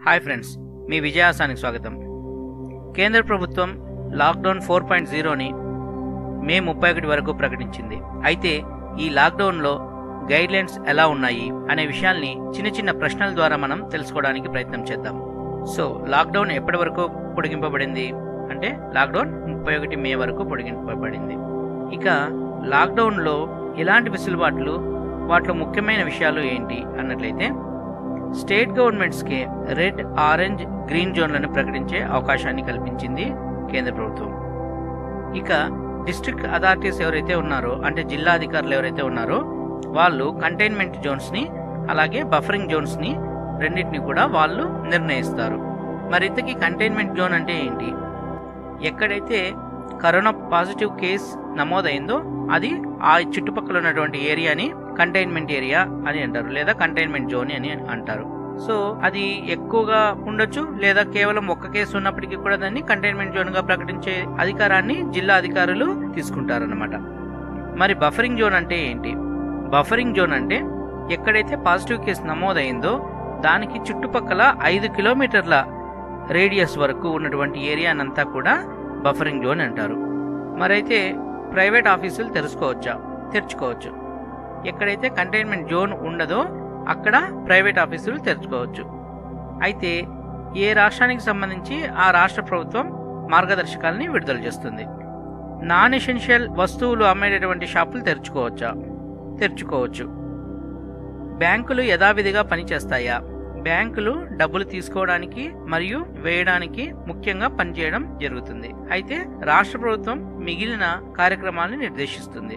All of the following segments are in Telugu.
హాయ్ ఫ్రెండ్స్ మీ విజయాసానికి స్వాగతం కేంద్ర ప్రభుత్వం లాక్డౌన్ ఫోర్ పాయింట్ జీరోని మే ముప్పై ఒకటి వరకు ప్రకటించింది అయితే ఈ లాక్డౌన్లో గైడ్లైన్స్ ఎలా ఉన్నాయి అనే విషయాల్ని చిన్న చిన్న ప్రశ్నల ద్వారా మనం తెలుసుకోవడానికి ప్రయత్నం చేద్దాం సో లాక్డౌన్ ఎప్పటి వరకు పొడిగింపబడింది అంటే లాక్డౌన్ ముప్పై ఒకటి మే వరకు పొడిగింపబడింది ఇక లాక్డౌన్లో ఎలాంటి వెసులుబాట్లు వాటిలో ముఖ్యమైన విషయాలు ఏంటి అన్నట్లయితే స్టేట్ గవర్నమెంట్స్కి రెడ్ ఆరెంజ్ గ్రీన్ జోన్లను ప్రకటించే అవకాశాన్ని కల్పించింది కేంద్ర ప్రభుత్వం ఇక డిస్ట్రిక్ట్ అథారిటీస్ ఎవరైతే ఉన్నారో అంటే జిల్లా అధికారులు ఎవరైతే ఉన్నారో వాళ్ళు కంటైన్మెంట్ జోన్స్ని అలాగే బఫరింగ్ జోన్స్ని రెండింటిని కూడా వాళ్ళు నిర్ణయిస్తారు మరి ఇంతకీ కంటైన్మెంట్ జోన్ అంటే ఏంటి ఎక్కడైతే కరోనా పాజిటివ్ కేస్ నమోదైందో అది ఆ చుట్టుపక్కల ఉన్నటువంటి ఏరియాని కంటైన్మెంట్ ఏరియా అని అంటారు లేదా కంటైన్మెంట్ జోన్ అని అంటారు సో అది ఎక్కువగా ఉండొచ్చు లేదా కేవలం ఒక్క కేసు ఉన్నప్పటికీ కూడా దాన్ని కంటైన్మెంట్ జోన్ గా ప్రకటించే అధికారాన్ని జిల్లా అధికారులు తీసుకుంటారన్నమాట మరి బఫరింగ్ జోన్ అంటే ఏంటి బఫరింగ్ జోన్ అంటే ఎక్కడైతే పాజిటివ్ కేసు నమోదైందో దానికి చుట్టుపక్కల ఐదు కిలోమీటర్ల రేడియస్ వరకు ఉన్నటువంటి ఏరియానంతా కూడా బఫరింగ్ జోన్ అంటారు మరైతే ప్రైవేట్ ఆఫీసులు తెరుచుకోవచ్చా తెరుచుకోవచ్చు ఎక్కడైతే కంటైన్మెంట్ జోన్ ఉండదో అక్కడ ప్రైవేట్ ఆఫీసులు తెరుచుకోవచ్చు అయితే ఏ రాష్ట్రానికి సంబంధించి ఆ రాష్ట్ర ప్రభుత్వం మార్గదర్శకాలని విడుదల చేస్తుంది నాన్ ఎసెన్షియల్ వస్తువులు అమ్మేటటువంటి షాపులు తెరుచుకోవచ్చా తెరుచుకోవచ్చు బ్యాంకులు యథావిధిగా పనిచేస్తాయా బ్యాంకులు డబ్బులు తీసుకోవడానికి మరియు వేయడానికి ముఖ్యంగా పనిచేయడం జరుగుతుంది అయితే రాష్ట్ర ప్రభుత్వం మిగిలిన కార్యక్రమాలను నిర్దేశిస్తుంది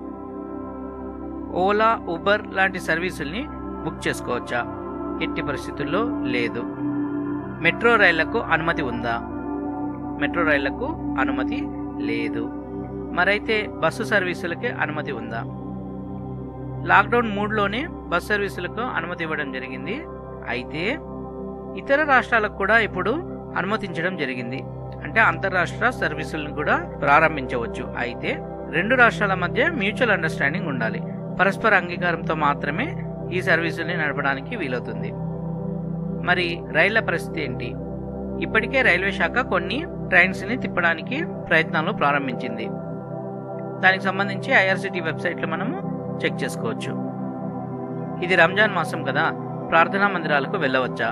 ఓలా ఉబర్ లాంటి సర్వీసుల్ని బుక్ చేసుకోవచ్చా ఎట్టి పరిస్థితుల్లో లేదు మెట్రో రైళ్లకు అనుమతి ఉందా మెట్రో రైళ్లకు అనుమతి లేదు మరైతే బస్సు సర్వీసులకి అనుమతి ఉందా లాక్డౌన్ మూడ్లోనే బస్ సర్వీసులకు అనుమతి ఇవ్వడం జరిగింది అయితే ఇతర రాష్ట్రాలకు కూడా ఇప్పుడు అనుమతించడం జరిగింది అంటే అంతర్రాష్ట్ర సర్వీసులను కూడా ప్రారంభించవచ్చు అయితే రెండు రాష్ట్రాల మధ్య మ్యూచువల్ అండర్స్టాండింగ్ ఉండాలి పరస్పర అంగీకారంతో మాత్రమే ఈ సర్వీసుల్ని నడపడానికి వీలవుతుంది మరి రైళ్ల పరిస్థితి ఏంటి ఇప్పటికే రైల్వే శాఖ కొన్ని ట్రైన్స్ని తిప్పడానికి ప్రయత్నాలు ప్రారంభించింది దానికి సంబంధించి ఐఆర్సిటీ వెబ్సైట్లో మనము చెక్ చేసుకోవచ్చు ఇది రంజాన్ మాసం కదా ప్రార్థనా మందిరాలకు వెళ్ళవచ్చా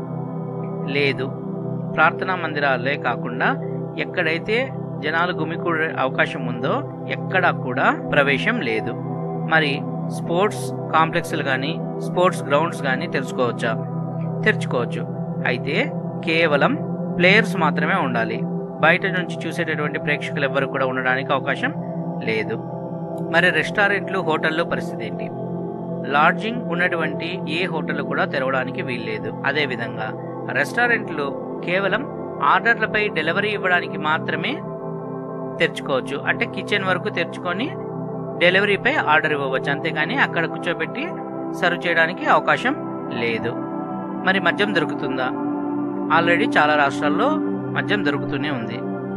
లేదు ప్రార్థనా మందిరాలే కాకుండా ఎక్కడైతే జనాలు గుమికూడే అవకాశం ఉందో ఎక్కడా కూడా ప్రవేశం లేదు మరి స్పోర్ట్స్ కాంప్లెక్స్లు కానీ స్పోర్ట్స్ గ్రౌండ్స్ కానీ తెరుచుకోవచ్చా తెరుచుకోవచ్చు అయితే కేవలం ప్లేయర్స్ మాత్రమే ఉండాలి బయట నుంచి చూసేటటువంటి ప్రేక్షకులు ఎవ్వరు కూడా ఉండడానికి అవకాశం లేదు మరి రెస్టారెంట్లు హోటళ్ళు పరిస్థితి ఏంటి లాడ్జింగ్ ఉన్నటువంటి ఏ హోటల్ కూడా తెరవడానికి వీల్లేదు అదేవిధంగా రెస్టారెంట్లు కేవలం ఆర్డర్లపై డెలివరీ ఇవ్వడానికి మాత్రమే తెరుచుకోవచ్చు అంటే కిచెన్ వరకు తెరుచుకొని డెలివరీపై ఆర్డర్ ఇవ్వవచ్చు అంతేగాని అక్కడ కూర్చోబెట్టి సర్వ్ చేయడానికి అవకాశం లేదు మరి మద్యం దొరుకుతుందా ఆల్రెడీ చాలా రాష్ట్రాల్లో మద్యం దొరుకుతూనే ఉంది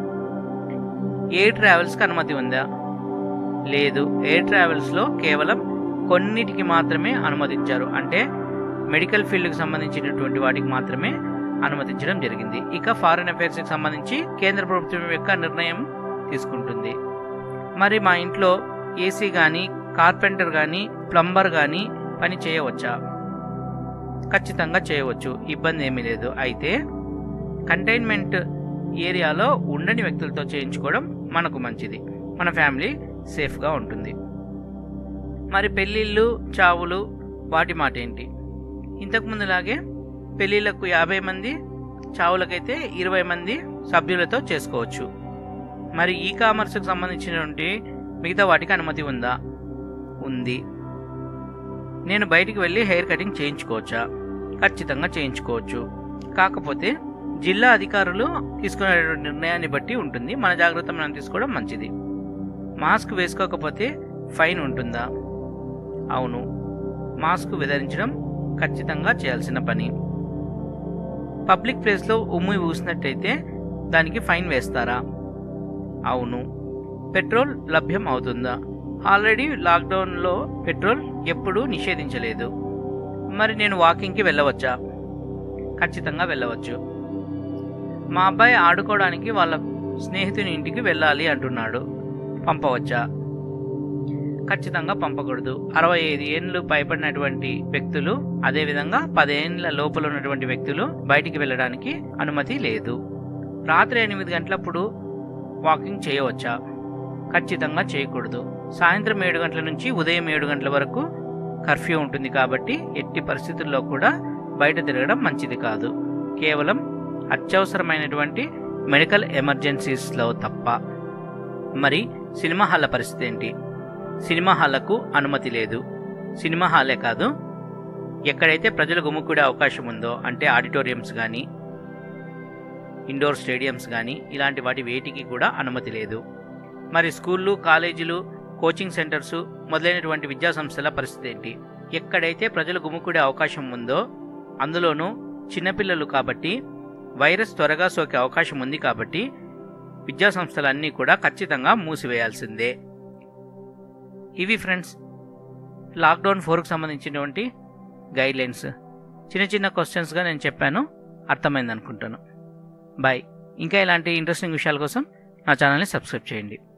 ఎయిర్ ట్రావెల్స్కి అనుమతి ఉందా లేదు ఎయిర్ ట్రావెల్స్లో కేవలం కొన్నిటికి మాత్రమే అనుమతించారు అంటే మెడికల్ ఫీల్డ్కి సంబంధించినటువంటి వాటికి మాత్రమే అనుమతించడం జరిగింది ఇక ఫారిన్ అఫైర్స్కి సంబంధించి కేంద్ర ప్రభుత్వం యొక్క నిర్ణయం తీసుకుంటుంది మరి మా ఇంట్లో ఏసీ కానీ కార్పెంటర్ కానీ ప్లంబర్ కానీ పని చేయవచ్చా ఖచ్చితంగా చేయవచ్చు ఇబ్బంది ఏమీ లేదు అయితే కంటైన్మెంట్ ఏరియాలో ఉండని వ్యక్తులతో చేయించుకోవడం మనకు మంచిది మన ఫ్యామిలీ సేఫ్గా ఉంటుంది మరి పెళ్ళిళ్ళు చావులు వాటి మాట ఏంటి ఇంతకుముందులాగే పెళ్ళిళ్ళకు యాభై మంది చావులకైతే ఇరవై మంది సభ్యులతో చేసుకోవచ్చు మరి ఈ కామర్స్కి సంబంధించినటువంటి మిగతా వాటికి అనుమతి ఉందా ఉంది నేను బయటికి వెళ్ళి హెయిర్ కటింగ్ చేయించుకోవచ్చా ఖచ్చితంగా చేయించుకోవచ్చు కాకపోతే జిల్లా అధికారులు తీసుకునే నిర్ణయాన్ని బట్టి ఉంటుంది మన జాగ్రత్త మనం తీసుకోవడం మంచిది మాస్క్ వేసుకోకపోతే ఫైన్ ఉంటుందా అవును మాస్క్ విధరించడం ఖచ్చితంగా చేయాల్సిన పని పబ్లిక్ ప్లేస్లో ఉమ్మి ఊసినట్టయితే దానికి ఫైన్ వేస్తారా అవును పెట్రోల్ లభ్యం అవుతుందా ఆల్రెడీ లాక్డౌన్లో పెట్రోల్ ఎప్పుడూ నిషేధించలేదు మరి నేను వాకింగ్కి వెళ్ళవచ్చా ఖచ్చితంగా వెళ్ళవచ్చు మా అబ్బాయి ఆడుకోవడానికి వాళ్ళ స్నేహితుని ఇంటికి వెళ్ళాలి అంటున్నాడు పంపవచ్చా ఖచ్చితంగా పంపకూడదు అరవై ఐదు ఏళ్ళు పైబడినటువంటి వ్యక్తులు అదేవిధంగా పదేళ్ల లోపల ఉన్నటువంటి వ్యక్తులు బయటికి వెళ్ళడానికి అనుమతి లేదు రాత్రి ఎనిమిది గంటలప్పుడు వాకింగ్ చేయవచ్చా ఖచ్చితంగా చేయకూడదు సాయంత్రం ఏడు గంటల నుంచి ఉదయం ఏడు గంటల వరకు కర్ఫ్యూ ఉంటుంది కాబట్టి ఎట్టి పరిస్థితుల్లో కూడా బయట తిరగడం మంచిది కాదు కేవలం అత్యవసరమైనటువంటి మెడికల్ ఎమర్జెన్సీస్లో తప్ప మరి సినిమా హాల్ల పరిస్థితి ఏంటి సినిమా హాళ్లకు అనుమతి లేదు సినిమా హాలే కాదు ఎక్కడైతే ప్రజలు గుమ్ముకూడే అవకాశం ఉందో అంటే ఆడిటోరియంస్ కానీ ఇండోర్ స్టేడియంస్ కానీ ఇలాంటి వాటి వేటికి కూడా అనుమతి లేదు మరి స్కూళ్ళు కాలేజీలు కోచింగ్ సెంటర్స్ మొదలైనటువంటి విద్యా సంస్థల పరిస్థితి ఏంటి ఎక్కడైతే ప్రజలు గుమ్ముకూడే అవకాశం ఉందో అందులోనూ చిన్నపిల్లలు కాబట్టి వైరస్ త్వరగా సోకే అవకాశం ఉంది కాబట్టి విద్యా సంస్థలన్నీ కూడా ఖచ్చితంగా మూసివేయాల్సిందే ఇవి ఫ్రెండ్స్ లాక్డౌన్ ఫోర్కి సంబంధించినటువంటి గైడ్లైన్స్ చిన్న చిన్న క్వశ్చన్స్గా నేను చెప్పాను అర్థమైంది అనుకుంటాను బాయ్ ఇంకా ఇలాంటి ఇంట్రెస్టింగ్ విషయాల కోసం నా ఛానల్ని సబ్స్క్రైబ్ చేయండి